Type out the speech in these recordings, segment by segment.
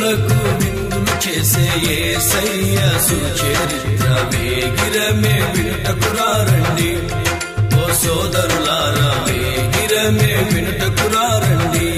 కన్నులకు విందులు చేసే ఏసయ్య సుచరిత్ర వేగిరమే వినుటకురారండి ఓ సోదరులారా వేగిరమే వినుటకురారండి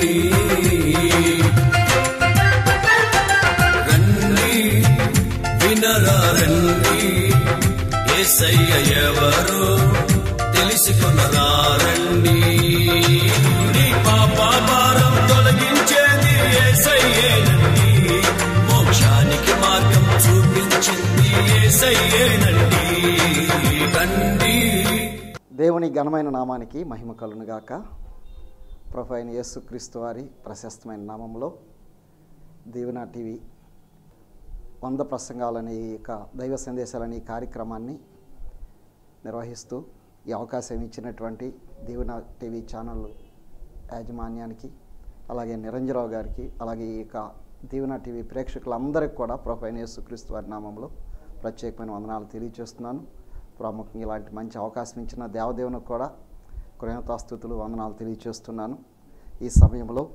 రండి వినరా రండి ఏసయ్య ఎవరో తెలుసుకునరా రండి నీ పాప భారం తొలగించేది ఏసయ్యేనండి మోక్షానికి మార్గం చూపించింది ఏసయ్యేనండి రండి దేవుని ఘనమైన నామానికి మహిమ కలునుగాక ప్రభు అయిన యేసుక్రీస్తు వారి ప్రశస్తమైన నామంలో దీవెన టీవీ వంద ప్రసంగాలని ఈ యొక్క దైవ సందేశాలని ఈ కార్యక్రమాన్ని నిర్వహిస్తూ ఈ అవకాశం ఇచ్చినటువంటి దీవెన టీవీ ఛానల్ యాజమాన్యానికి అలాగే నిరంజరావు గారికి అలాగే ఈ యొక్క దీవెన టీవీ ప్రేక్షకులందరికీ కూడా ప్రభు అయిన యేసుక్రీస్తు వారి నామంలో ప్రత్యేకమైన వందనాలు తెలియజేస్తున్నాను ప్రాముఖ్యంగా ఇలాంటి మంచి అవకాశం ఇచ్చిన దేవదేవునికి కూడా కృతజ్ఞతాస్థుతులు వందనాలు తెలియజేస్తున్నాను ఈ సమయంలో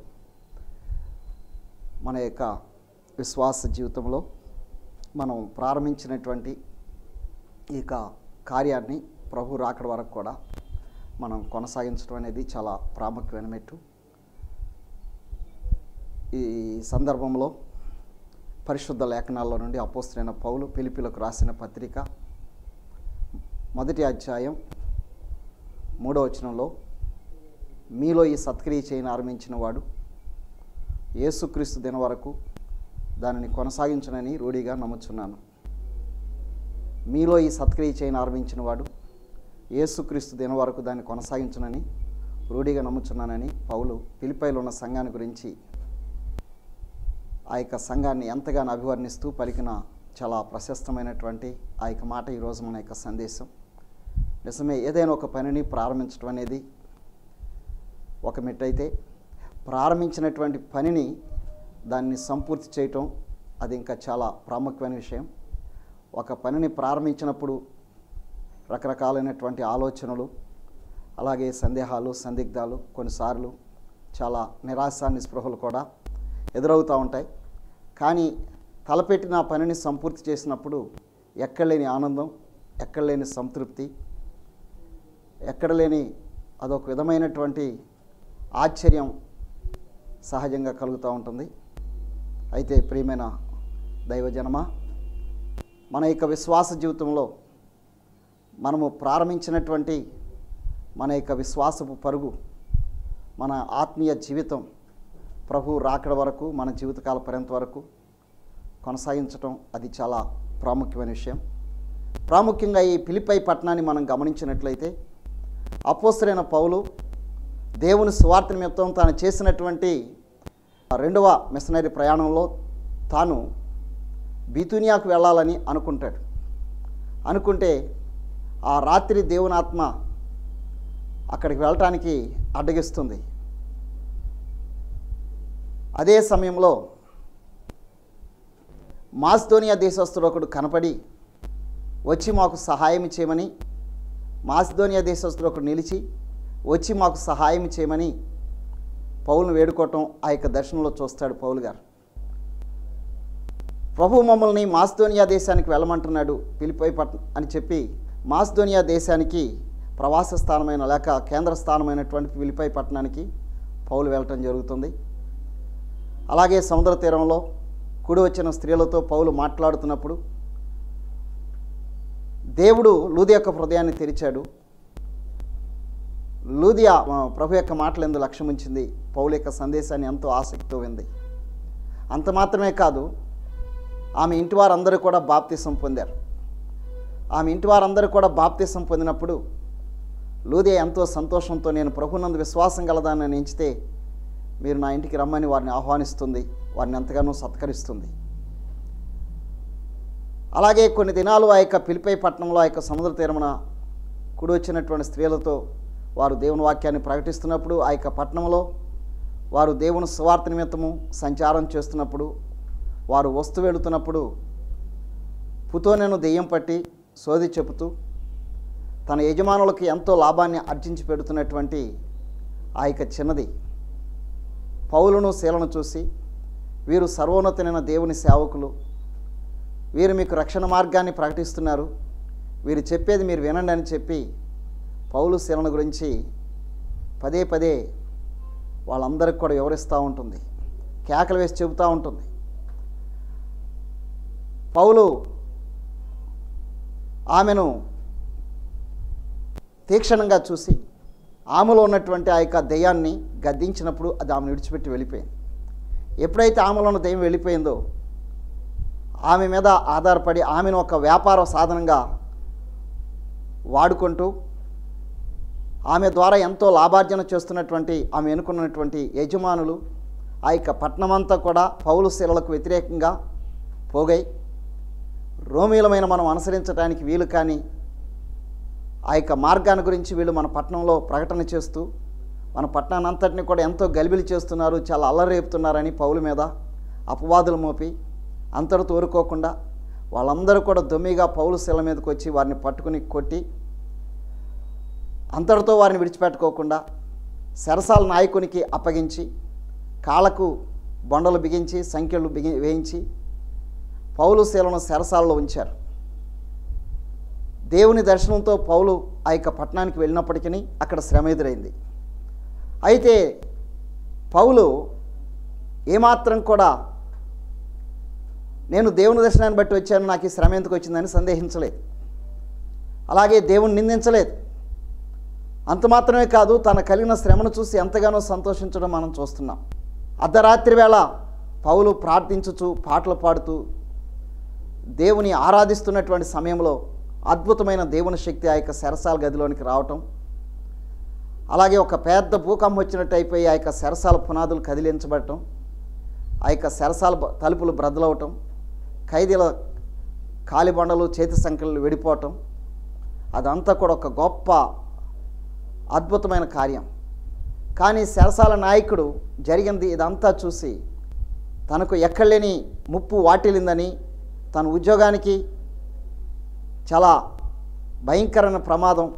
మన యొక్క విశ్వాస జీవితంలో మనం ప్రారంభించినటువంటి ఈ యొక్క కార్యాన్ని ప్రభు రాకడ వరకు కూడా మనం కొనసాగించడం అనేది చాలా ప్రాముఖ్యమైన మెట్టు ఈ సందర్భంలో పరిశుద్ధ లేఖనాల్లో నుండి అపోస్తులైన పౌలు పిలిపిలకు రాసిన పత్రిక మొదటి అధ్యాయం మూడో వచనంలో మీలో ఈ సత్క్రియ చేయని ఆరంభించిన వాడు యేసుక్రీస్తు దిన వరకు దానిని కొనసాగించనని రూఢిగా నమ్ముచున్నాను మీలో ఈ సత్క్రియ చేయని ఆరంభించిన వాడు యేసుక్రీస్తు దిన వరకు దాన్ని కొనసాగించనని రూఢిగా నమ్ముచున్నానని పౌలు పిలిపైలో ఉన్న సంఘాన్ని గురించి ఆ యొక్క సంఘాన్ని ఎంతగానో అభివర్ణిస్తూ పలికిన చాలా ప్రశస్తమైనటువంటి ఆ యొక్క మాట ఈరోజు మన యొక్క సందేశం నిజమే ఏదైనా ఒక పనిని ప్రారంభించడం అనేది ఒక మెట్టయితే ప్రారంభించినటువంటి పనిని దాన్ని సంపూర్తి చేయటం అది ఇంకా చాలా ప్రాముఖ్యమైన విషయం ఒక పనిని ప్రారంభించినప్పుడు రకరకాలైనటువంటి ఆలోచనలు అలాగే సందేహాలు సందిగ్ధాలు కొన్నిసార్లు చాలా నిరాశ నిస్పృహలు కూడా ఎదురవుతూ ఉంటాయి కానీ తలపెట్టిన ఆ పనిని సంపూర్తి చేసినప్పుడు ఎక్కడలేని ఆనందం ఎక్కడలేని సంతృప్తి ఎక్కడ లేని అదొక విధమైనటువంటి ఆశ్చర్యం సహజంగా కలుగుతూ ఉంటుంది అయితే ప్రియమైన దైవజనమ మన యొక్క విశ్వాస జీవితంలో మనము ప్రారంభించినటువంటి మన యొక్క విశ్వాసపు పరుగు మన ఆత్మీయ జీవితం ప్రభు రాకడ వరకు మన జీవితకాల పర్యంత వరకు కొనసాగించటం అది చాలా ప్రాముఖ్యమైన విషయం ప్రాముఖ్యంగా ఈ పిలిపై పట్టణాన్ని మనం గమనించినట్లయితే అపోసరైన పౌలు దేవుని స్వార్థ నిమిత్తం తాను చేసినటువంటి రెండవ మిషనరీ ప్రయాణంలో తాను బీతునియాకు వెళ్ళాలని అనుకుంటాడు అనుకుంటే ఆ రాత్రి దేవుని ఆత్మ అక్కడికి వెళ్ళటానికి అడ్డగిస్తుంది అదే సమయంలో మాస్దోనియా దేశస్తుడు ఒకడు కనపడి వచ్చి మాకు సహాయం చేయమని మాస్దోనియా దేశస్తుడు ఒకడు నిలిచి వచ్చి మాకు సహాయం చేయమని పౌలను వేడుకోవటం ఆ యొక్క దర్శనంలో చూస్తాడు పౌలు గారు ప్రభు మమ్మల్ని మాస్దోనియా దేశానికి వెళ్ళమంటున్నాడు పిలిపోయి పట్ అని చెప్పి మాస్దోనియా దేశానికి ప్రవాస స్థానమైన లేక కేంద్ర స్థానమైనటువంటి పిలిపై పట్టణానికి పౌలు వెళ్ళటం జరుగుతుంది అలాగే సముద్ర తీరంలో కుడి వచ్చిన స్త్రీలతో పౌలు మాట్లాడుతున్నప్పుడు దేవుడు లూది యొక్క హృదయాన్ని తెరిచాడు లూదియా ఆ, ప్రభు యొక్క మాటలు ఎందు లక్ష్యం ఉంచింది పౌలు యొక్క సందేశాన్ని ఎంతో ఆసక్తితో వింది అంత మాత్రమే కాదు ఆమె ఇంటి వారందరూ కూడా బాప్తిసం పొందారు ఆమె ఇంటి వారందరూ కూడా బాప్తిసం పొందినప్పుడు లూదియా ఎంతో సంతోషంతో నేను ప్రభునందు విశ్వాసం గలదాన్ని ఎంచితే మీరు నా ఇంటికి రమ్మని వారిని ఆహ్వానిస్తుంది వారిని ఎంతగానో సత్కరిస్తుంది అలాగే కొన్ని దినాలు ఆ యొక్క పిలిపై పట్టణంలో ఆ యొక్క సముద్ర తీరమున కుడి వచ్చినటువంటి స్త్రీలతో వారు దేవుని వాక్యాన్ని ప్రకటిస్తున్నప్పుడు ఆ యొక్క పట్టణంలో వారు దేవుని స్వార్థ నిమిత్తము సంచారం చేస్తున్నప్పుడు వారు వస్తు వెళుతున్నప్పుడు పుతోనెను దెయ్యం పట్టి సోది చెబుతూ తన యజమానులకు ఎంతో లాభాన్ని ఆర్జించి పెడుతున్నటువంటి ఆ యొక్క చిన్నది పౌలును శీలను చూసి వీరు సర్వోన్నతమైన దేవుని సేవకులు వీరు మీకు రక్షణ మార్గాన్ని ప్రకటిస్తున్నారు వీరు చెప్పేది మీరు వినండి అని చెప్పి పౌలు శీలన గురించి పదే పదే వాళ్ళందరికి కూడా వివరిస్తూ ఉంటుంది కేకలు వేసి చెబుతూ ఉంటుంది పౌలు ఆమెను తీక్షణంగా చూసి ఆమెలో ఉన్నటువంటి ఆ యొక్క దెయ్యాన్ని గద్దించినప్పుడు అది ఆమెను విడిచిపెట్టి వెళ్ళిపోయింది ఎప్పుడైతే ఆమెలో ఉన్న దెయ్యం వెళ్ళిపోయిందో ఆమె మీద ఆధారపడి ఆమెను ఒక వ్యాపార సాధనంగా వాడుకుంటూ ఆమె ద్వారా ఎంతో లాభార్జన చేస్తున్నటువంటి ఆమె ఎన్నుకున్నటువంటి యజమానులు ఆ యొక్క పట్టణమంతా కూడా పౌలు శిలలకు వ్యతిరేకంగా పోగై రోమీలమైన మనం అనుసరించడానికి వీలు కానీ ఆ యొక్క మార్గాన్ని గురించి వీళ్ళు మన పట్టణంలో ప్రకటన చేస్తూ మన పట్టణాన్ని అంతటిని కూడా ఎంతో గలిబిలి చేస్తున్నారు చాలా అల్లరేపుతున్నారని పౌలు మీద అపవాదులు మోపి అంతటితో ఊరుకోకుండా వాళ్ళందరూ కూడా దొమ్మిగా పౌలు శిల మీదకి వచ్చి వారిని పట్టుకుని కొట్టి అంతటితో వారిని విడిచిపెట్టుకోకుండా సరసాల నాయకునికి అప్పగించి కాళ్ళకు బొండలు బిగించి సంఖ్యలు బిగి వేయించి పౌలు శీలను సెరసాలలో ఉంచారు దేవుని దర్శనంతో పౌలు ఆ యొక్క పట్టణానికి వెళ్ళినప్పటికీ అక్కడ శ్రమ ఎదురైంది అయితే పౌలు ఏమాత్రం కూడా నేను దేవుని దర్శనాన్ని బట్టి వచ్చాను నాకు ఈ శ్రమ ఎందుకు వచ్చిందని సందేహించలేదు అలాగే దేవుని నిందించలేదు అంత మాత్రమే కాదు తన కలిగిన శ్రమను చూసి ఎంతగానో సంతోషించడం మనం చూస్తున్నాం అర్ధరాత్రి వేళ పౌలు ప్రార్థించుచు పాటలు పాడుతూ దేవుని ఆరాధిస్తున్నటువంటి సమయంలో అద్భుతమైన దేవుని శక్తి ఆ యొక్క సెరసాల గదిలోనికి రావటం అలాగే ఒక పెద్ద భూకంపం వచ్చినట్టు అయిపోయి ఆ యొక్క సెరసాల పునాదులు కదిలించబడటం ఆ యొక్క సెరసాల బ- తలుపులు బ్రద్దలవటం ఖైదీల కాలిబండలు చేతి సంఖ్యలు విడిపోవటం అదంతా కూడా ఒక గొప్ప అద్భుతమైన కార్యం కానీ సెరసాల నాయకుడు జరిగింది ఇదంతా చూసి తనకు ఎక్కడలేని ముప్పు వాటిల్లిందని తన ఉద్యోగానికి చాలా భయంకరమైన ప్రమాదం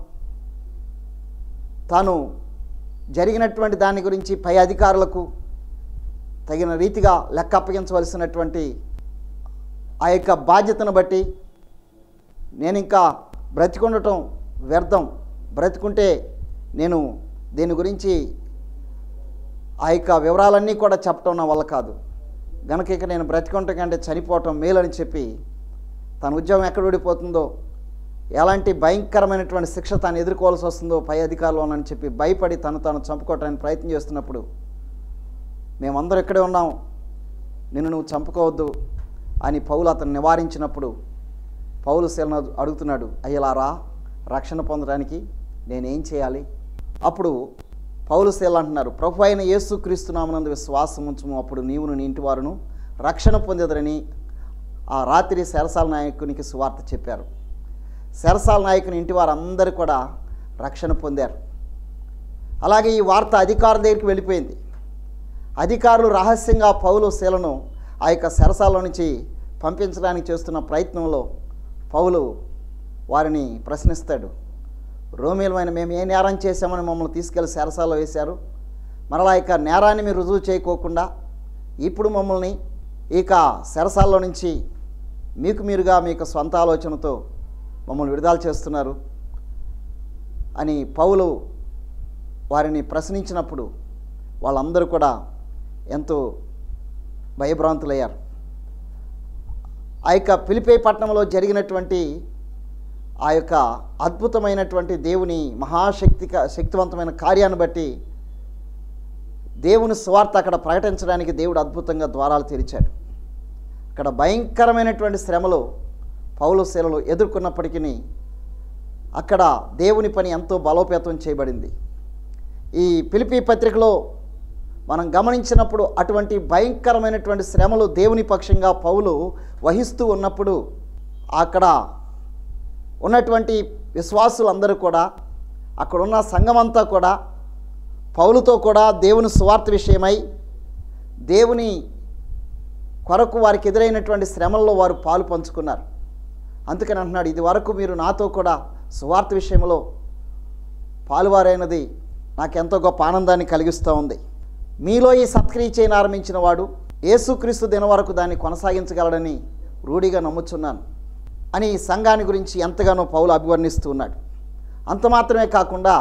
తాను జరిగినటువంటి దాని గురించి పై అధికారులకు తగిన రీతిగా లెక్క అప్పగించవలసినటువంటి ఆ యొక్క బాధ్యతను బట్టి నేను ఇంకా బ్రతికుండటం వ్యర్థం బ్రతికుంటే నేను దీని గురించి ఆ యొక్క వివరాలన్నీ కూడా చెప్పటం నా వల్ల కాదు గనక ఇక నేను బ్రతికుంట కంటే చనిపోవటం మేలని చెప్పి తన ఉద్యోగం ఎక్కడ ఊడిపోతుందో ఎలాంటి భయంకరమైనటువంటి శిక్ష తాను ఎదుర్కోవాల్సి వస్తుందో పై అధికారులు చెప్పి భయపడి తను తాను చంపుకోవటానికి ప్రయత్నం చేస్తున్నప్పుడు మేమందరం ఇక్కడే ఉన్నాం నిన్ను నువ్వు చంపుకోవద్దు అని పౌలు అతను నివారించినప్పుడు పౌలు శీలను అడుగుతున్నాడు అయ్యలారా రక్షణ పొందడానికి నేనేం చేయాలి అప్పుడు పౌలు శీల అంటున్నారు ప్రభు అయిన యేసు క్రీస్తునామనందు విశ్వాసం ఉంచుము అప్పుడు నీవును నీ ఇంటి వారును రక్షణ పొందేదరని ఆ రాత్రి శరసాల నాయకునికి సువార్త చెప్పారు శరసాల నాయకుని ఇంటి వారందరూ కూడా రక్షణ పొందారు అలాగే ఈ వార్త అధికారుల దగ్గరికి వెళ్ళిపోయింది అధికారులు రహస్యంగా పౌలు శీలను ఆ యొక్క సెరసాల నుంచి పంపించడానికి చేస్తున్న ప్రయత్నంలో పౌలు వారిని ప్రశ్నిస్తాడు రోమిలమైన మేము ఏ నేరం చేశామని మమ్మల్ని తీసుకెళ్లి సెరసాలో వేశారు మరలా ఇక నేరాన్ని మీరు రుజువు చేయకోకుండా ఇప్పుడు మమ్మల్ని ఇక సెరసాల్లో నుంచి మీకు మీరుగా మీ యొక్క స్వంత ఆలోచనతో మమ్మల్ని విడుదల చేస్తున్నారు అని పౌలు వారిని ప్రశ్నించినప్పుడు వాళ్ళందరూ కూడా ఎంతో భయభ్రాంతులయ్యారు ఆ యొక్క పిలిపే పట్టణంలో జరిగినటువంటి ఆ యొక్క అద్భుతమైనటువంటి దేవుని మహాశక్తిక శక్తివంతమైన కార్యాన్ని బట్టి దేవుని స్వార్థ అక్కడ ప్రకటించడానికి దేవుడు అద్భుతంగా ద్వారాలు తెరిచాడు అక్కడ భయంకరమైనటువంటి శ్రమలు పౌలు శీలలు ఎదుర్కొన్నప్పటికీ అక్కడ దేవుని పని ఎంతో బలోపేతం చేయబడింది ఈ పిలిపి పత్రికలో మనం గమనించినప్పుడు అటువంటి భయంకరమైనటువంటి శ్రమలు దేవుని పక్షంగా పౌలు వహిస్తూ ఉన్నప్పుడు అక్కడ ఉన్నటువంటి విశ్వాసులందరూ కూడా అక్కడ ఉన్న సంఘమంతా కూడా పౌలుతో కూడా దేవుని సువార్త విషయమై దేవుని కొరకు వారికి ఎదురైనటువంటి శ్రమల్లో వారు పాలు పంచుకున్నారు అందుకని అంటున్నాడు ఇది వరకు మీరు నాతో కూడా సువార్త విషయంలో పాలువారైనది నాకెంతో గొప్ప ఆనందాన్ని కలిగిస్తూ ఉంది మీలో ఈ సత్క్రియ చేయని ఆరంభించిన వాడు యేసుక్రీస్తు దిన వరకు దాన్ని కొనసాగించగలడని రూఢిగా నమ్ముచున్నాను అని ఈ సంఘాన్ని గురించి ఎంతగానో పౌలు అభివర్ణిస్తూ ఉన్నాడు అంత మాత్రమే కాకుండా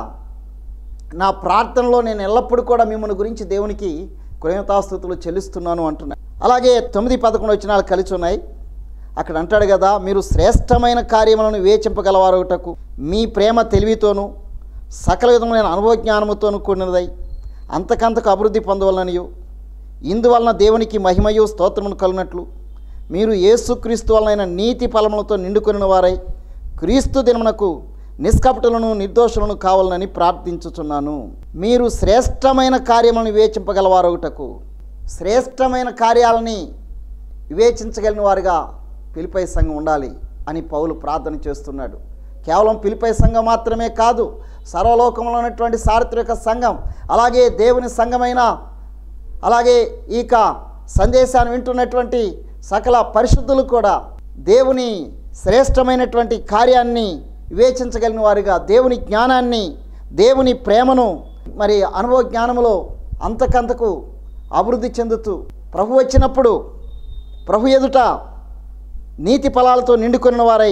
నా ప్రార్థనలో నేను ఎల్లప్పుడూ కూడా మిమ్మల్ని గురించి దేవునికి కృతజ్ఞతాస్థుతులు చెల్లిస్తున్నాను అంటున్నాడు అలాగే తొమ్మిది పదకొండు వచ్చినాలు కలిసి ఉన్నాయి అక్కడ అంటాడు కదా మీరు శ్రేష్టమైన కార్యములను వివేచింపగలవారుటకు మీ ప్రేమ తెలివితోనూ సకల విధమైన అనుభవజ్ఞానముతోనూ కూడినదై అంతకంతకు అభివృద్ధి పొందవలనయు ఇందువలన దేవునికి మహిమయు స్తోత్రమును కలిగినట్లు మీరు యేసుక్రీస్తు వలన నీతి ఫలములతో నిండుకొనిన వారై క్రీస్తు దినమునకు నిష్కపటులను నిర్దోషులను కావాలని ప్రార్థించుచున్నాను మీరు శ్రేష్టమైన కార్యములను వివేచింపగలవారొకటకు శ్రేష్టమైన కార్యాలని వివేచించగలిగిన వారుగా పిలిపై సంఘం ఉండాలి అని పౌలు ప్రార్థన చేస్తున్నాడు కేవలం పిలిపై సంఘం మాత్రమే కాదు సర్వలోకంలో ఉన్నటువంటి సార్వత్రిక సంఘం అలాగే దేవుని సంఘమైన అలాగే ఈక సందేశాన్ని వింటున్నటువంటి సకల పరిశుద్ధులు కూడా దేవుని శ్రేష్టమైనటువంటి కార్యాన్ని వివేచించగలిగిన వారుగా దేవుని జ్ఞానాన్ని దేవుని ప్రేమను మరి అనుభవ జ్ఞానములో అంతకంతకు అభివృద్ధి చెందుతూ ప్రభు వచ్చినప్పుడు ప్రభు ఎదుట నీతి ఫలాలతో నిండుకొనిన వారై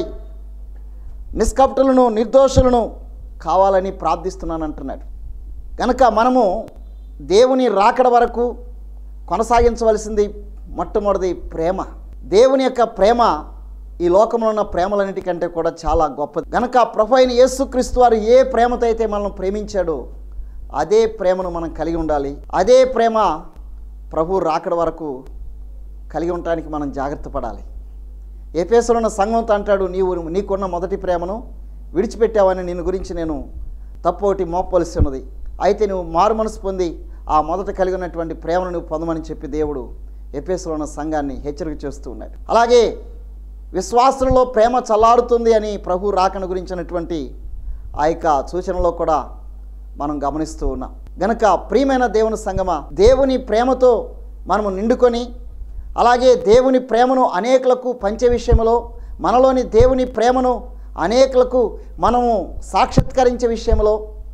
నిష్కపటులను నిర్దోషులను కావాలని ప్రార్థిస్తున్నాను అంటున్నాడు కనుక మనము దేవుని రాకడ వరకు కొనసాగించవలసింది మొట్టమొదటి ప్రేమ దేవుని యొక్క ప్రేమ ఈ లోకంలో ఉన్న ప్రేమలన్నిటికంటే కూడా చాలా గొప్పది గనక ప్రభు అయిన యేసుక్రీస్తు వారు ఏ ప్రేమతో అయితే మనల్ని ప్రేమించాడో అదే ప్రేమను మనం కలిగి ఉండాలి అదే ప్రేమ ప్రభు రాకడ వరకు కలిగి ఉండటానికి మనం జాగ్రత్త పడాలి ఏపేసులో ఉన్న సంఘంతో అంటాడు నీవు నీకున్న మొదటి ప్రేమను విడిచిపెట్టావని నేను గురించి నేను తప్పోటి మోపవలసి ఉన్నది అయితే నువ్వు మారు మనసు పొంది ఆ మొదట కలిగి ఉన్నటువంటి ప్రేమను నువ్వు పొందమని చెప్పి దేవుడు ఎపేసులో ఉన్న సంఘాన్ని హెచ్చరిక చేస్తూ ఉన్నాడు అలాగే విశ్వాసులలో ప్రేమ చల్లారుతుంది అని ప్రభు రాకను గురించినటువంటి ఆ యొక్క సూచనలో కూడా మనం గమనిస్తూ ఉన్నాం గనక ప్రియమైన దేవుని సంగమా దేవుని ప్రేమతో మనము నిండుకొని అలాగే దేవుని ప్రేమను అనేకులకు పంచే విషయంలో మనలోని దేవుని ప్రేమను అనేకులకు మనము సాక్షాత్కరించే విషయంలో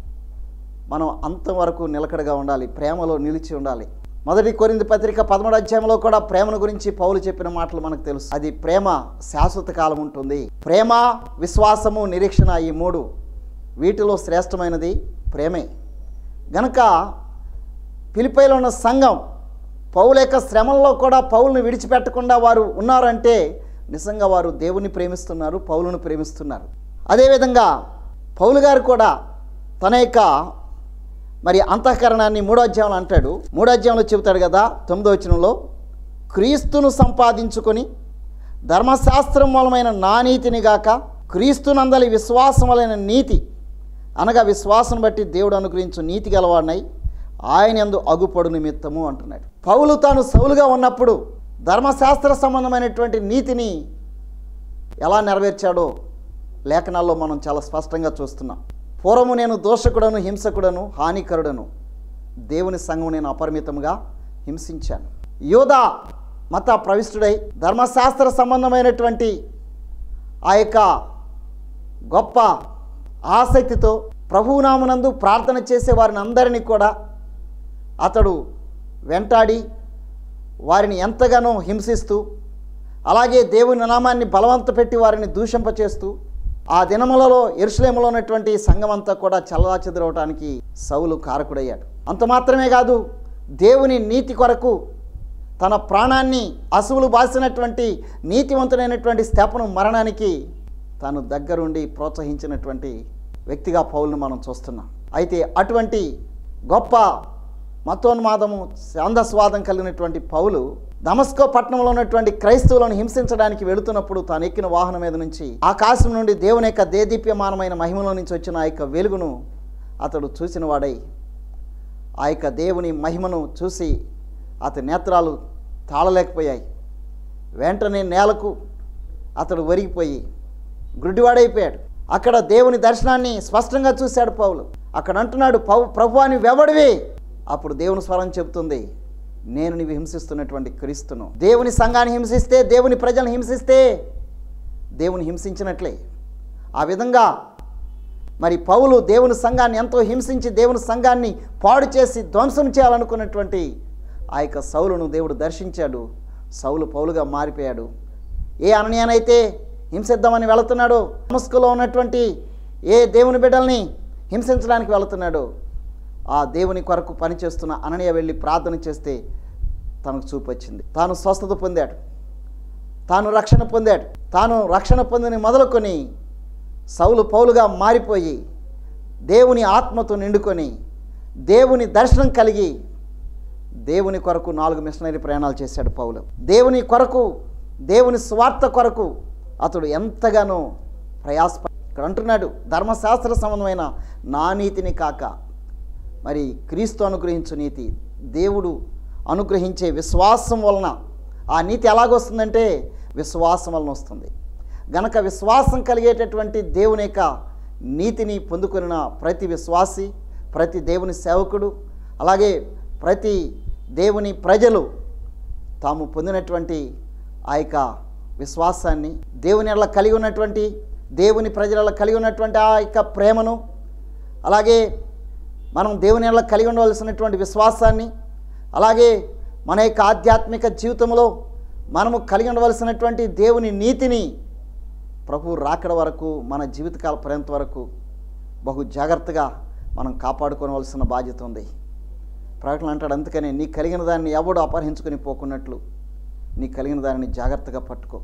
మనం అంతవరకు నిలకడగా ఉండాలి ప్రేమలో నిలిచి ఉండాలి మొదటి కొరింది పత్రిక పదమూడు అధ్యాయంలో కూడా ప్రేమను గురించి పౌలు చెప్పిన మాటలు మనకు తెలుసు అది ప్రేమ శాశ్వత కాలం ఉంటుంది ప్రేమ విశ్వాసము నిరీక్షణ ఈ మూడు వీటిలో శ్రేష్టమైనది ప్రేమే గనక పిలిపైలో ఉన్న సంఘం పౌల యొక్క శ్రమల్లో కూడా పౌలను విడిచిపెట్టకుండా వారు ఉన్నారంటే నిజంగా వారు దేవుని ప్రేమిస్తున్నారు పౌలను ప్రేమిస్తున్నారు అదేవిధంగా పౌలు గారు కూడా తన యొక్క మరి అంతఃకరణాన్ని మూడో అధ్యాయంలో అంటాడు మూడో అధ్యాయంలో చెబుతాడు కదా తొమ్మిదో వచనంలో క్రీస్తును సంపాదించుకొని ధర్మశాస్త్రం మూలమైన నా నీతిని గాక క్రీస్తునందలి విశ్వాసం వలన నీతి అనగా విశ్వాసం బట్టి దేవుడు అనుగ్రహించు నీతి గలవాడినై ఆయన ఎందు అగుపడు నిమిత్తము అంటున్నాడు పౌలు తాను సౌలుగా ఉన్నప్పుడు ధర్మశాస్త్ర సంబంధమైనటువంటి నీతిని ఎలా నెరవేర్చాడో లేఖనాల్లో మనం చాలా స్పష్టంగా చూస్తున్నాం పూర్వము నేను దోషకుడను హింసకుడను హానికరుడను దేవుని సంఘం నేను అపరిమితంగా హింసించాను యోధ మత ప్రవిష్టుడై ధర్మశాస్త్ర సంబంధమైనటువంటి ఆ యొక్క గొప్ప ఆసక్తితో ప్రభువునామునందు ప్రార్థన చేసే వారిని అందరినీ కూడా అతడు వెంటాడి వారిని ఎంతగానో హింసిస్తూ అలాగే దేవుని నామాన్ని బలవంత పెట్టి వారిని దూషింపచేస్తూ ఆ దినములలో ఎరుసలేములో ఉన్నటువంటి సంఘం అంతా కూడా చల్లదాచెదరవటానికి సౌలు కారకుడయ్యాడు అంత మాత్రమే కాదు దేవుని నీతి కొరకు తన ప్రాణాన్ని అసువులు బాసినటువంటి నీతివంతుడైనటువంటి స్తెపను మరణానికి తాను దగ్గరుండి ప్రోత్సహించినటువంటి వ్యక్తిగా పౌలను మనం చూస్తున్నాం అయితే అటువంటి గొప్ప మతోన్మాదము అంధస్వాదం కలిగినటువంటి పౌలు దమస్కో పట్టణంలో ఉన్నటువంటి క్రైస్తవులను హింసించడానికి వెళుతున్నప్పుడు తాను ఎక్కిన వాహనం మీద నుంచి ఆకాశం నుండి దేవుని యొక్క దేదీప్యమానమైన మహిమలో నుంచి వచ్చిన ఆ యొక్క వెలుగును అతడు చూసిన వాడై ఆ యొక్క దేవుని మహిమను చూసి అతని నేత్రాలు తాళలేకపోయాయి వెంటనే నేలకు అతడు ఒరిగిపోయి గుడ్డివాడైపోయాడు అక్కడ దేవుని దర్శనాన్ని స్పష్టంగా చూశాడు పౌలు అక్కడ అంటున్నాడు పౌ ప్రభువాని వెవడివి అప్పుడు దేవుని స్వరం చెబుతుంది నేను నీవు హింసిస్తున్నటువంటి క్రీస్తును దేవుని సంఘాన్ని హింసిస్తే దేవుని ప్రజలను హింసిస్తే దేవుని హింసించినట్లే ఆ విధంగా మరి పౌలు దేవుని సంఘాన్ని ఎంతో హింసించి దేవుని సంఘాన్ని పాడు చేసి ధ్వంసం చేయాలనుకున్నటువంటి ఆ యొక్క సౌలును దేవుడు దర్శించాడు సౌలు పౌలుగా మారిపోయాడు ఏ అననీయనైతే హింసిద్దామని వెళుతున్నాడో మస్కులో ఉన్నటువంటి ఏ దేవుని బిడ్డల్ని హింసించడానికి వెళుతున్నాడో ఆ దేవుని కొరకు పనిచేస్తున్న అననీయ వెళ్ళి ప్రార్థన చేస్తే తనకు చూపు వచ్చింది తాను స్వస్థత పొందాడు తాను రక్షణ పొందాడు తాను రక్షణ పొందిన మొదలుకొని సౌలు పౌలుగా మారిపోయి దేవుని ఆత్మతో నిండుకొని దేవుని దర్శనం కలిగి దేవుని కొరకు నాలుగు మిషనరీ ప్రయాణాలు చేశాడు పౌలు దేవుని కొరకు దేవుని స్వార్థ కొరకు అతడు ఎంతగానో ప్రయాస ఇక్కడ అంటున్నాడు ధర్మశాస్త్ర సంబంధమైన నా నీతిని కాక మరి క్రీస్తు అనుగ్రహించు నీతి దేవుడు అనుగ్రహించే విశ్వాసం వలన ఆ నీతి ఎలాగొస్తుందంటే విశ్వాసం వలన వస్తుంది గనక విశ్వాసం కలిగేటటువంటి దేవుని యొక్క నీతిని పొందుకున్న ప్రతి విశ్వాసి ప్రతి దేవుని సేవకుడు అలాగే ప్రతి దేవుని ప్రజలు తాము పొందినటువంటి ఆ యొక్క విశ్వాసాన్ని దేవుని ఎడల కలిగి ఉన్నటువంటి దేవుని ప్రజల కలిగి ఉన్నటువంటి ఆ యొక్క ప్రేమను అలాగే మనం దేవుని ఎడల కలిగి ఉండవలసినటువంటి విశ్వాసాన్ని అలాగే మన యొక్క ఆధ్యాత్మిక జీవితంలో మనము కలిగి ఉండవలసినటువంటి దేవుని నీతిని ప్రభు రాకడ వరకు మన జీవితకాల పర్యంత వరకు బహు జాగ్రత్తగా మనం కాపాడుకోవలసిన బాధ్యత ఉంది ప్రకటన అంటాడు అందుకని నీ కలిగిన దాన్ని ఎవడు అపహరించుకొని పోకున్నట్లు నీ కలిగిన దానిని జాగ్రత్తగా పట్టుకో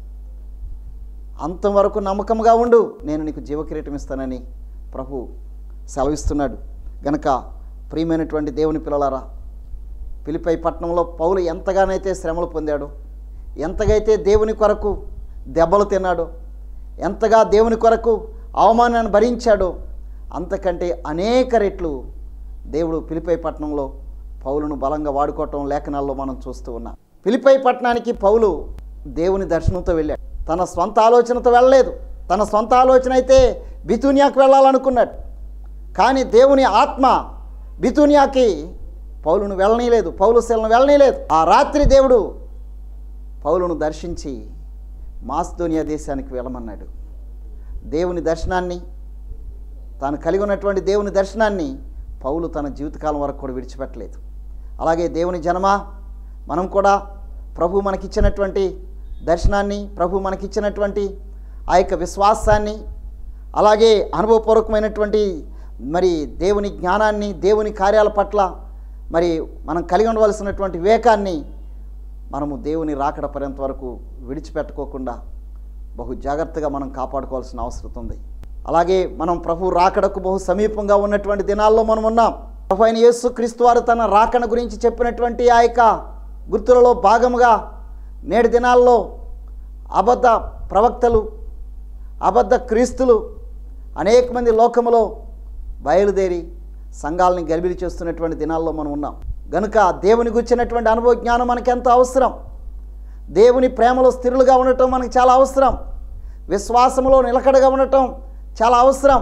అంతం వరకు నమ్మకంగా ఉండు నేను నీకు జీవకిరీటం ఇస్తానని ప్రభు సెలవిస్తున్నాడు గనక ప్రియమైనటువంటి దేవుని పిల్లలారా పిలిపై పట్టణంలో పౌలు ఎంతగానైతే శ్రమలు పొందాడో ఎంతగైతే దేవుని కొరకు దెబ్బలు తిన్నాడో ఎంతగా దేవుని కొరకు అవమానాన్ని భరించాడో అంతకంటే అనేక రెట్లు దేవుడు పిలిపై పట్టణంలో పౌలును బలంగా వాడుకోవటం లేఖనాల్లో మనం చూస్తూ ఉన్నాం పిలిపై పట్టణానికి పౌలు దేవుని దర్శనంతో వెళ్ళాడు తన స్వంత ఆలోచనతో వెళ్ళలేదు తన సొంత ఆలోచన అయితే బితునియాకు వెళ్ళాలనుకున్నాడు కానీ దేవుని ఆత్మ బితునియాకి పౌలును వెళ్ళనీయలేదు పౌలు శిలను వెళ్ళనీయలేదు ఆ రాత్రి దేవుడు పౌలును దర్శించి మాస్దోనియా దేశానికి వెళ్ళమన్నాడు దేవుని దర్శనాన్ని తాను కలిగి ఉన్నటువంటి దేవుని దర్శనాన్ని పౌలు తన జీవితకాలం వరకు కూడా విడిచిపెట్టలేదు అలాగే దేవుని జనమ మనం కూడా ప్రభు మనకిచ్చినటువంటి దర్శనాన్ని ప్రభు మనకిచ్చినటువంటి ఆ యొక్క విశ్వాసాన్ని అలాగే అనుభవపూర్వకమైనటువంటి మరి దేవుని జ్ఞానాన్ని దేవుని కార్యాల పట్ల మరి మనం కలిగి ఉండవలసినటువంటి వివేకాన్ని మనము దేవుని రాకడ పర్యంత వరకు విడిచిపెట్టుకోకుండా బహు జాగ్రత్తగా మనం కాపాడుకోవాల్సిన అవసరం ఉంది అలాగే మనం ప్రభు రాకడకు బహు సమీపంగా ఉన్నటువంటి దినాల్లో మనం ఉన్నాం ప్రభు అయిన యేసు క్రీస్తు వారు తన రాకడ గురించి చెప్పినటువంటి ఆ యొక్క గుర్తులలో భాగముగా నేటి దినాల్లో అబద్ధ ప్రవక్తలు అబద్ధ క్రీస్తులు అనేక మంది లోకములో బయలుదేరి సంఘాలని గలిబిలి చేస్తున్నటువంటి దినాల్లో మనం ఉన్నాం గనుక దేవుని గుచ్చినటువంటి అనుభవ జ్ఞానం మనకి ఎంతో అవసరం దేవుని ప్రేమలో స్థిరులుగా ఉండటం మనకి చాలా అవసరం విశ్వాసములో నిలకడగా ఉండటం చాలా అవసరం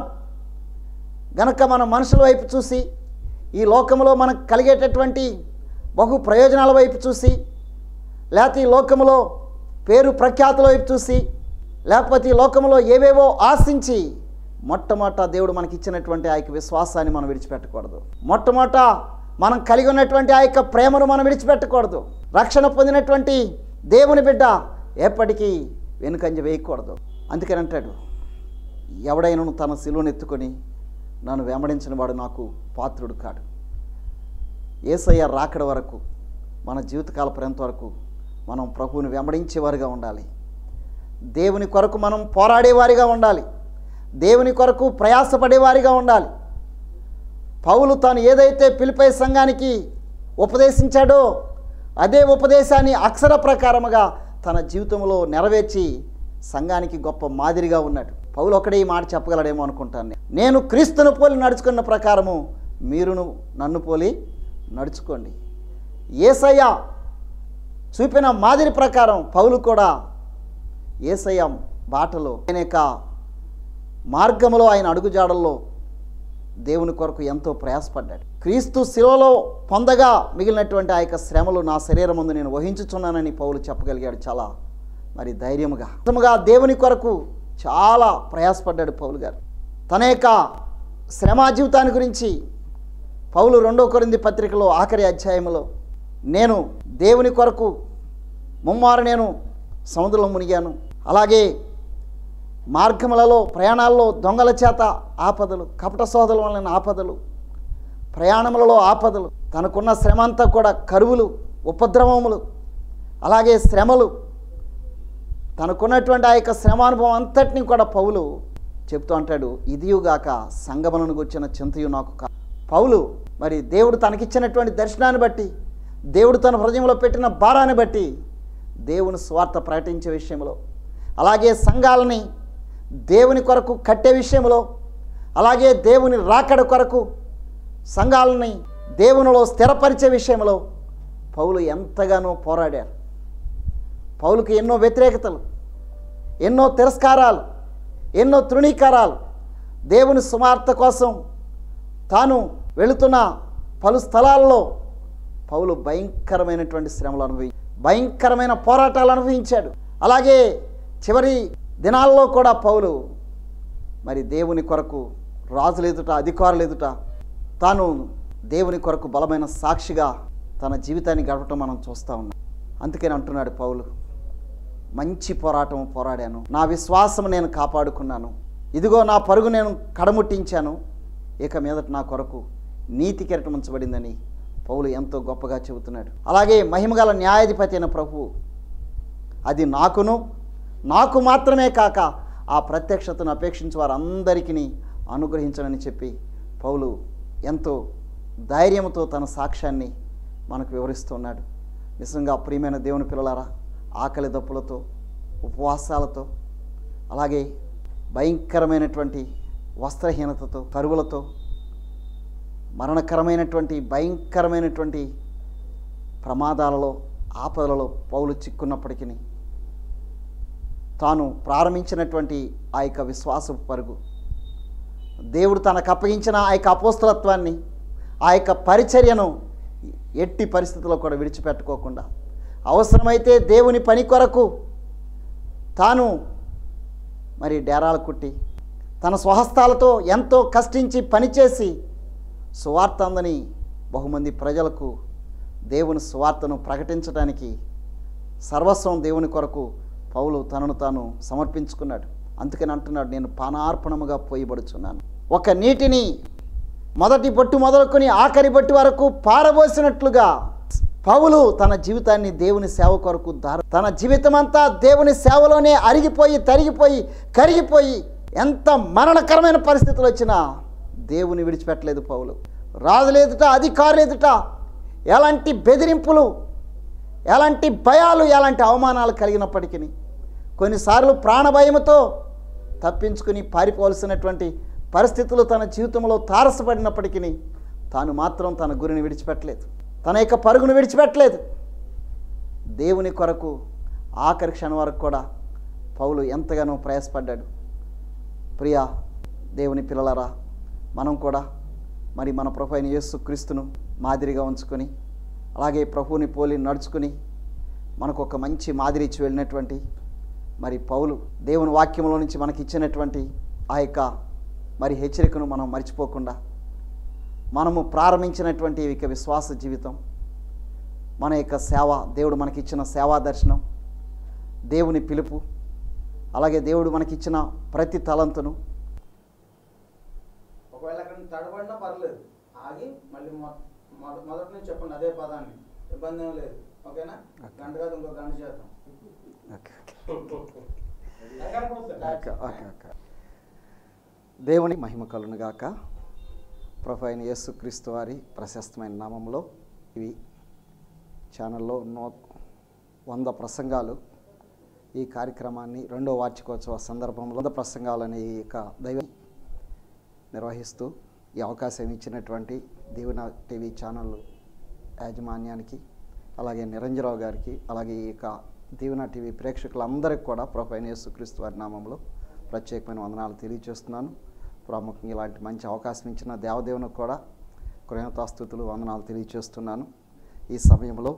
గనక మనం మనుషుల వైపు చూసి ఈ లోకంలో మనకు కలిగేటటువంటి బహు ప్రయోజనాల వైపు చూసి లేకపోతే ఈ లోకములో పేరు ప్రఖ్యాతుల వైపు చూసి లేకపోతే ఈ లోకంలో ఏవేవో ఆశించి మొట్టమొదట దేవుడు మనకి ఇచ్చినటువంటి ఆ యొక్క విశ్వాసాన్ని మనం విడిచిపెట్టకూడదు మొట్టమొదట మనం కలిగి ఉన్నటువంటి ఆ యొక్క ప్రేమను మనం విడిచిపెట్టకూడదు రక్షణ పొందినటువంటి దేవుని బిడ్డ ఎప్పటికీ వెనుకంజ వేయకూడదు అందుకని అంటాడు ఎవడైనను తన శిలువను ఎత్తుకొని నన్ను వెంబడించిన వాడు నాకు పాత్రుడు కాడు ఏసయ్య రాకడ వరకు మన జీవితకాల పర్యంత వరకు మనం ప్రభువుని వెంబడించేవారుగా ఉండాలి దేవుని కొరకు మనం పోరాడేవారిగా ఉండాలి దేవుని కొరకు ప్రయాసపడేవారిగా ఉండాలి పౌలు తాను ఏదైతే పిలిపై సంఘానికి ఉపదేశించాడో అదే ఉపదేశాన్ని అక్షర ప్రకారముగా తన జీవితంలో నెరవేర్చి సంఘానికి గొప్ప మాదిరిగా ఉన్నాడు పౌలు ఒకడే ఈ మాట చెప్పగలడేమో అనుకుంటాను నేను. నేను క్రీస్తును పోలి నడుచుకున్న ప్రకారము మీరును నన్ను పోలి నడుచుకోండి ఏసయ్య చూపిన మాదిరి ప్రకారం పౌలు కూడా ఏసయ్య బాటలో ఆయన యొక్క మార్గములో ఆయన అడుగుజాడల్లో దేవుని కొరకు ఎంతో ప్రయాసపడ్డాడు క్రీస్తు శిలలో పొందగా మిగిలినటువంటి ఆ యొక్క శ్రమలు నా శరీరం ముందు నేను వహించుచున్నానని పౌలు చెప్పగలిగాడు చాలా మరి ధైర్యముగా నిజముగా దేవుని కొరకు చాలా ప్రయాసపడ్డాడు పౌలు గారు తన యొక్క శ్రమా జీవితాన్ని గురించి పౌలు రెండో కొరింది పత్రికలో ఆఖరి అధ్యాయంలో నేను దేవుని కొరకు ముమ్మారు నేను సముద్రంలో మునిగాను అలాగే మార్గములలో ప్రయాణాల్లో దొంగల చేత ఆపదలు కపట సోదరుల వలన ఆపదలు ప్రయాణములలో ఆపదలు తనకున్న శ్రమ అంతా కూడా కరువులు ఉపద్రవములు అలాగే శ్రమలు తనకున్నటువంటి ఆ యొక్క శ్రమానుభవం అంతటిని కూడా పౌలు చెప్తూ అంటాడు ఇదియుగాక సంగమలను గుర్చిన చింతయు నాకు కా పౌలు మరి దేవుడు తనకిచ్చినటువంటి దర్శనాన్ని బట్టి దేవుడు తన హృదయంలో పెట్టిన భారాన్ని బట్టి దేవుని స్వార్థ ప్రకటించే విషయంలో అలాగే సంఘాలని దేవుని కొరకు కట్టే విషయంలో అలాగే దేవుని రాకడ కొరకు సంఘాలని దేవునిలో స్థిరపరిచే విషయంలో పౌలు ఎంతగానో పోరాడారు పౌలుకి ఎన్నో వ్యతిరేకతలు ఎన్నో తిరస్కారాలు ఎన్నో తృణీకారాలు దేవుని సుమార్త కోసం తాను వెళుతున్న పలు స్థలాల్లో పౌలు భయంకరమైనటువంటి శ్రమలు అనుభవి భయంకరమైన పోరాటాలు అనుభవించాడు అలాగే చివరి దినాల్లో కూడా పౌలు మరి దేవుని కొరకు రాజులు ఎదుట అధికారులు ఎదుట తాను దేవుని కొరకు బలమైన సాక్షిగా తన జీవితాన్ని గడపటం మనం చూస్తూ ఉన్నాం అందుకని అంటున్నాడు పౌలు మంచి పోరాటం పోరాడాను నా విశ్వాసం నేను కాపాడుకున్నాను ఇదిగో నా పరుగు నేను కడముట్టించాను ఇక మీదట నా కొరకు నీతి కిరటం ఉంచబడిందని పౌలు ఎంతో గొప్పగా చెబుతున్నాడు అలాగే మహిమగల న్యాయాధిపతి అయిన ప్రభువు అది నాకును నాకు మాత్రమే కాక ఆ ప్రత్యక్షతను అపేక్షించే వారందరికీ అనుగ్రహించనని చెప్పి పౌలు ఎంతో ధైర్యంతో తన సాక్ష్యాన్ని మనకు వివరిస్తున్నాడు నిజంగా ప్రియమైన దేవుని పిల్లలారా ఆకలి దప్పులతో ఉపవాసాలతో అలాగే భయంకరమైనటువంటి వస్త్రహీనతతో కరువులతో మరణకరమైనటువంటి భయంకరమైనటువంటి ప్రమాదాలలో ఆపదలలో పౌలు చిక్కున్నప్పటికీ తాను ప్రారంభించినటువంటి ఆ యొక్క విశ్వాస పరుగు దేవుడు తనకు అప్పగించిన ఆ యొక్క అపోస్తలత్వాన్ని ఆ యొక్క పరిచర్యను ఎట్టి పరిస్థితుల్లో కూడా విడిచిపెట్టుకోకుండా అవసరమైతే దేవుని పని కొరకు తాను మరి డేరాలు కుట్టి తన స్వహస్తాలతో ఎంతో కష్టించి పనిచేసి సువార్త అందని బహుమంది ప్రజలకు దేవుని సువార్తను ప్రకటించడానికి సర్వస్వం దేవుని కొరకు పౌలు తనను తాను సమర్పించుకున్నాడు అందుకని అంటున్నాడు నేను పానార్పణముగా పోయిబడుచున్నాను ఒక నీటిని మొదటి బొట్టు మొదలుకొని ఆఖరి బొట్టు వరకు పారబోసినట్లుగా పౌలు తన జీవితాన్ని దేవుని సేవ కొరకు దార తన జీవితం అంతా దేవుని సేవలోనే అరిగిపోయి తరిగిపోయి కరిగిపోయి ఎంత మరణకరమైన పరిస్థితులు వచ్చినా దేవుని విడిచిపెట్టలేదు పౌలు రాజులు ఎదుట అధికారులు ఎదుట ఎలాంటి బెదిరింపులు ఎలాంటి భయాలు ఎలాంటి అవమానాలు కలిగినప్పటికీ కొన్నిసార్లు ప్రాణభయముతో తప్పించుకుని పారిపోవలసినటువంటి పరిస్థితులు తన జీవితంలో తారసపడినప్పటికీ తాను మాత్రం తన గురిని విడిచిపెట్టలేదు తన యొక్క పరుగును విడిచిపెట్టలేదు దేవుని కొరకు ఆఖరి క్షణం వరకు కూడా పౌలు ఎంతగానో ప్రయాసపడ్డాడు ప్రియా దేవుని పిల్లలరా మనం కూడా మరి మన ప్రభు అయిన యేసు క్రీస్తును మాదిరిగా ఉంచుకొని అలాగే ప్రభువుని పోలి నడుచుకుని మనకు ఒక మంచి మాదిరి ఇచ్చి వెళ్ళినటువంటి మరి పౌలు దేవుని వాక్యంలో నుంచి మనకి ఇచ్చినటువంటి ఆ యొక్క మరి హెచ్చరికను మనం మర్చిపోకుండా మనము ప్రారంభించినటువంటి ఈ యొక్క విశ్వాస జీవితం మన యొక్క సేవ దేవుడు మనకిచ్చిన సేవా దర్శనం దేవుని పిలుపు అలాగే దేవుడు మనకిచ్చిన ప్రతి తలంతును ఒకవేళ అక్కడ తడబడినా పర్లేదు ఆగి మళ్ళీ మొ- మొద- మొదటి నుంచి చెప్పండి అదే పదాన్ని ఇబ్బంది ఏం లేదు ఓకేనా గంట కాదు ఇంకో గంట చేద్దాం ఓకే ఓకే ఓకే దేవుని మహిమ కలునుగాక ప్రభు అయిన యేసుక్రీస్తు వారి ప్రశస్తమైన నామంలో ఇవి ఛానల్లో నో వంద ప్రసంగాలు ఈ కార్యక్రమాన్ని రెండో వార్షికోత్సవ సందర్భంలో వంద ప్రసంగాలు అనే ఈ యొక్క దైవ నిర్వహిస్తూ ఈ అవకాశం ఇచ్చినటువంటి దీవెన టీవీ ఛానల్ యాజమాన్యానికి అలాగే నిరంజరావు గారికి అలాగే ఈ యొక్క దీవెన టీవీ ప్రేక్షకులందరికీ కూడా ప్రభు అయిన యేసుక్రీస్తు వారి నామంలో ప్రత్యేకమైన వందనాలు తెలియజేస్తున్నాను ప్రాముఖ్యంగా ఇలాంటి మంచి అవకాశం ఇచ్చిన దేవదేవునికి కూడా కృతజ్ఞతాస్థుతులు వందనాలు తెలియజేస్తున్నాను ఈ సమయంలో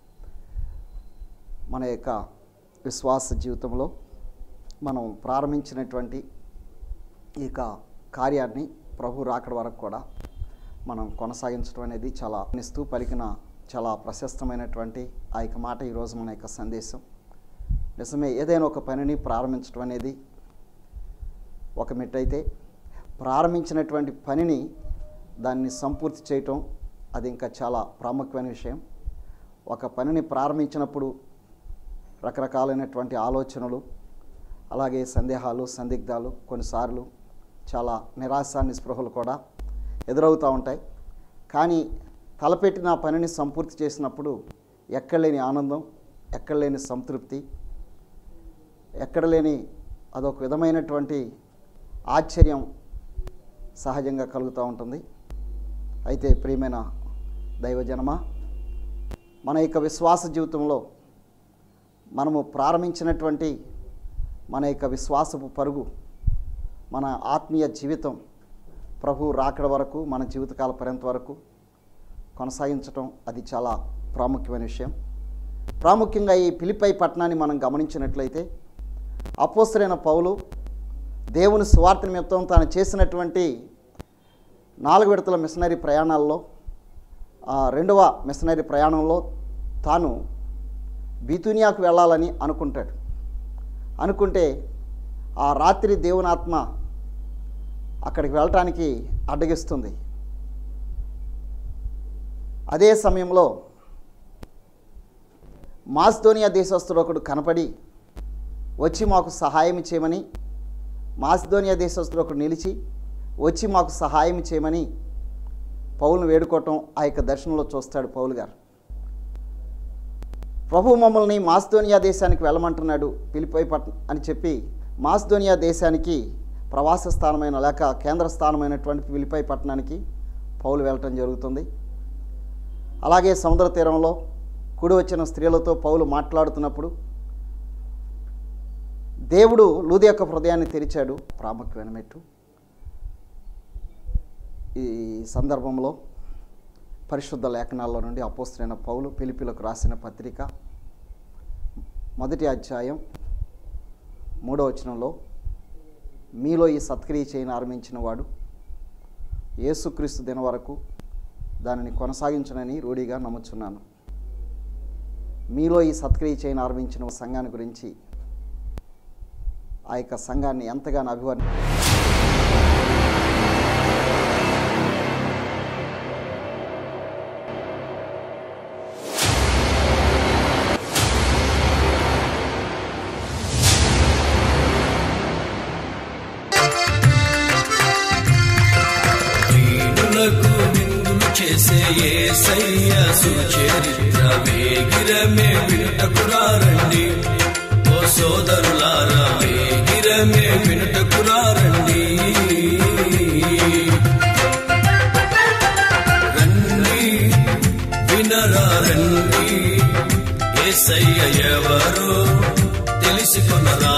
మన యొక్క విశ్వాస జీవితంలో మనం ప్రారంభించినటువంటి ఈ యొక్క కార్యాన్ని ప్రభు రాకడ వరకు కూడా మనం కొనసాగించడం అనేది చాలా నిస్తూ పలికిన చాలా ప్రశస్తమైనటువంటి ఆ యొక్క మాట ఈరోజు మన యొక్క సందేశం నిజమే ఏదైనా ఒక పనిని ప్రారంభించడం అనేది ఒక మెట్టయితే ప్రారంభించినటువంటి పనిని దాన్ని సంపూర్తి చేయటం అది ఇంకా చాలా ప్రాముఖ్యమైన విషయం ఒక పనిని ప్రారంభించినప్పుడు రకరకాలైనటువంటి ఆలోచనలు అలాగే సందేహాలు సందిగ్ధాలు కొన్నిసార్లు చాలా నిరాశ నిస్పృహలు కూడా ఎదురవుతూ ఉంటాయి కానీ తలపెట్టిన ఆ పనిని సంపూర్తి చేసినప్పుడు ఎక్కడలేని ఆనందం ఎక్కడలేని సంతృప్తి ఎక్కడ లేని అదొక విధమైనటువంటి ఆశ్చర్యం సహజంగా కలుగుతూ ఉంటుంది అయితే ప్రియమైన దైవజనమ మన యొక్క విశ్వాస జీవితంలో మనము ప్రారంభించినటువంటి మన యొక్క విశ్వాసపు పరుగు మన ఆత్మీయ జీవితం ప్రభు రాకడ వరకు మన జీవితకాల పర్యంత వరకు కొనసాగించటం అది చాలా ప్రాముఖ్యమైన విషయం ప్రాముఖ్యంగా ఈ పిలిపై పట్టణాన్ని మనం గమనించినట్లయితే అపోసరైన పౌలు దేవుని స్వార్థ నిమిత్తం తాను చేసినటువంటి నాలుగు విడతల మిషనరీ ప్రయాణాల్లో ఆ రెండవ మిషనరీ ప్రయాణంలో తాను బీతునియాకు వెళ్ళాలని అనుకుంటాడు అనుకుంటే ఆ రాత్రి దేవుని ఆత్మ అక్కడికి వెళ్ళటానికి అడ్డగిస్తుంది అదే సమయంలో మాస్దోనియా దేశస్తుడు ఒకడు కనపడి వచ్చి మాకు సహాయం చేయమని మాసిదోనియా దేశస్తుడు ఒకడు నిలిచి వచ్చి మాకు సహాయం చేయమని పౌలను వేడుకోవటం ఆ యొక్క దర్శనంలో చూస్తాడు పౌలు గారు ప్రభు మమ్మల్ని మాస్దోనియా దేశానికి వెళ్ళమంటున్నాడు పిలిపోయి పట్ అని చెప్పి మాస్దోనియా దేశానికి ప్రవాస స్థానమైన లేక కేంద్ర స్థానమైనటువంటి పిలిపై పట్టణానికి పౌలు వెళ్ళటం జరుగుతుంది అలాగే సముద్ర తీరంలో కుడి వచ్చిన స్త్రీలతో పౌలు మాట్లాడుతున్నప్పుడు దేవుడు లూది యొక్క హృదయాన్ని తెరిచాడు ప్రాముఖ్యమైన మెట్టు ఈ సందర్భంలో పరిశుద్ధ లేఖనాల్లో నుండి అపోస్తులైన పౌలు పిలిపిలకు రాసిన పత్రిక మొదటి అధ్యాయం మూడో వచనంలో మీలో ఈ సత్క్రియ చేయని ఆరంభించిన వాడు యేసుక్రీస్తు దిన వరకు దానిని కొనసాగించనని రూఢిగా నమ్ముచున్నాను మీలో ఈ సత్క్రియ చేయని ఆరంభించిన సంఘాన్ని గురించి ఆ యొక్క సంఘాన్ని ఎంతగానో అభివర్ణి దీనులకు విందులు చేసే యేసయ్య సుచరిత్ర వేగిరమే వినుటకురారండి ఓ సోదరులారా వేగిరమే వినుటకురారండి రండి వినరా రండి ఏసయ్య ఎవరో తెలుసుకున్నరా